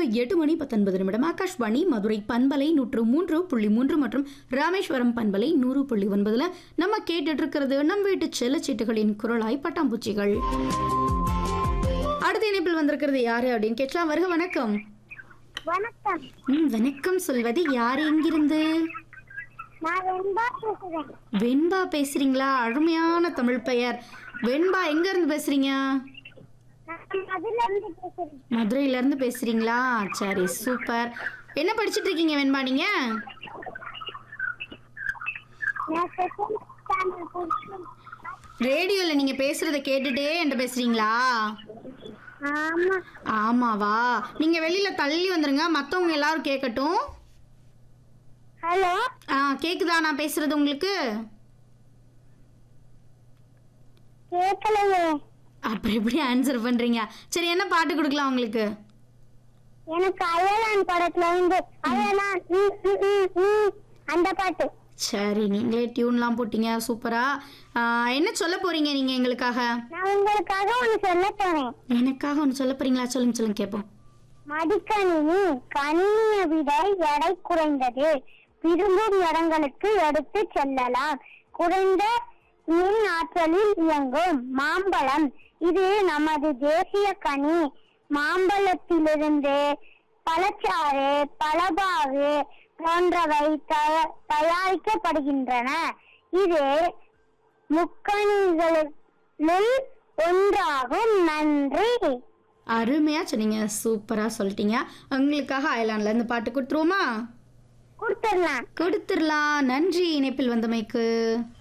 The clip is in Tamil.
எட்டு மணி பத்தொன்பது நிமிடம் ஆகாஷ்வாணி மதுரை பண்பலை நூற்று மூன்று புள்ளி மூன்று மற்றும் ராமேஸ்வரம் பண்பலை நூறு புள்ளி ஒன்பதுல நம்ம கேட்டுட்டு இருக்கிறது நம் வீட்டு செல்லச்சீட்டுகளின் குரலாய் பட்டாம்பூச்சிகள் அடுத்த இணைப்பில் வந்திருக்கிறது யாரு அப்படின்னு கேட்கலாம் வருக வணக்கம் வணக்கம் ம், வணக்கம் சொல்வது யார் எங்கிருந்து நான் வெண்பா பேசுறேன் வெண்பா பேசுறீங்களா அருமையான தமிழ் பெயர் வெண்பா எங்க இருந்து பேசுறீங்க நான் மதுல இருந்து பேசுறேன் மதுரையில இருந்து பேசுறீங்களா சரி சூப்பர் என்ன படிச்சிட்டு இருக்கீங்க வெண்பா நீங்க நான் செகண்ட் ஸ்டாண்டர்ட் படிக்கிறேன் ரேடியோல நீங்க பேசுறத கேட்டுட்டே என்கிட்ட பேசுறீங்களா ஆமா ஆமாவா நீங்க வெளியில தள்ளி வந்துருங்க மத்தவங்க எல்லாரும் கேட்கட்டும் ஹலோ ஆ கேக்குதா நான் பேசுறது உங்களுக்கு கேட்கலையே அப்புறம் எப்படி ஆன்சர் பண்றீங்க சரி என்ன பாட்டு கொடுக்கலாம் உங்களுக்கு எனக்கு அயலான் படத்துல இருந்து அயலான் ம், ம், ம், ம், அந்த பாட்டு சரி நீங்களே டியூன்லாம் போட்டீங்க சூப்பரா ஆ, என்ன சொல்ல போறீங்க நீங்க எங்களுக்காக நான் உங்களுக்காக ஒண்ணு சொல்ல போறேன் எனக்காக ஒன்று சொல்ல போறீங்களா சொல்லுங்க சொல்லுங்க கேட்போம் மடிக்கணினி கணினியை விட எடை குறைந்தது விரும்பும் இடங்களுக்கு எடுத்து செல்லலாம் குறைந்த மின் ஆற்றலில் இயங்கும் மாம்பழம் இது நமது தேசிய கனி மாம்பழத்திலிருந்து பழச்சாறு பழபாகு போன்றவை தய- தயாரிக்கப்படுகின்றன இது முக்கணிகளில் ஒன்றாகும் நன்றி அருமையா சொன்னீங்க சூப்பரா சொல்லிட்டீங்க உங்களுக்காக அயலான்ல இருந்து பாட்டு கொடுத்துருவோமா கொடுத்துடலாம் கொடுத்துடலாம் நன்றி இணைப்பில் வந்தமைக்கு